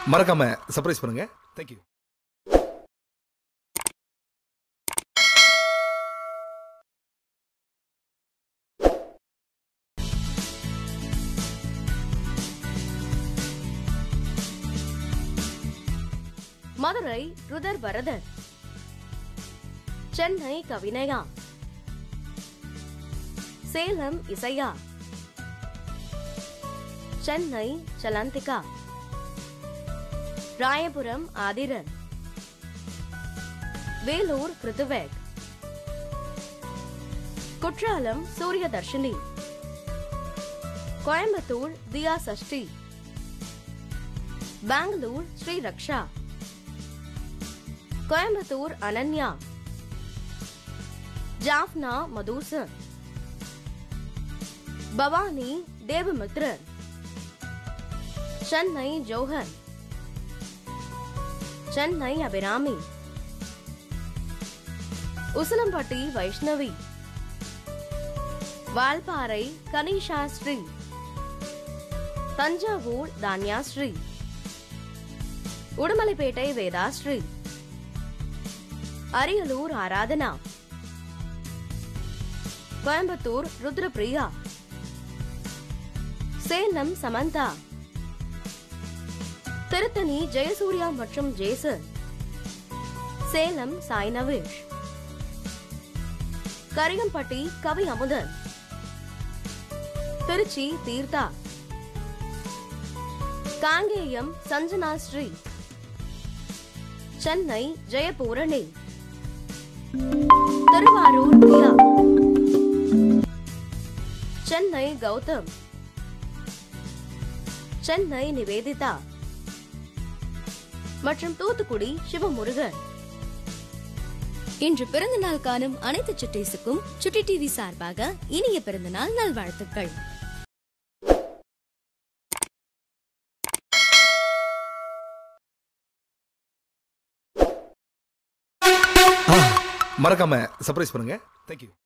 மறக்காம சர்ப்ரைஸ் பண்ணுங்க thank you Madurai Ruthar Bharathar Chennai Kavinaya Salem Isaiya Chennai Salandhika Royapuram Aadhiran Vellore Kiruthvek Courtallam Suryadharshini Coimbatore Diya Sashti Bangalore Sri Raksha Coimbatore Ananya Jaffna Madhusan Bhavani Devamithran Chennai Johar Chennai Abirami Usilampatti Vaishnavi Valparai Kanisha Sri Thanjavur Dhanya Sri Udumalaipettai Vedasri Ariyalur Aradhana Coimbatore Rudrapriya Salem Samantha Tiruttani Jayasurya மற்றும் ஜேசன் சேலம் சாய்னவேஷ் கரியம்பட்டி கவி அமுதன் திருச்சி தீர்த்தா காங்கேயம் சஞ்சனா ஸ்ரீ சென்னை ஜெயபூரணி திருவாரூர் தியா சென்னை கௌதம் சென்னை நிவேதிதா மற்றும் தூத்துக்குடி சிவமுருகன் இன்று பிறந்தநாள் காணும் அனைத்து சுட்டீஸுக்கும் சுட்டி டிவி சார்பாக இனிய பிறந்தநாள் நல்வாழ்த்துக்கள் மறக்காம சர்ப்ரைஸ் பண்ணுங்க தேங்க்யூ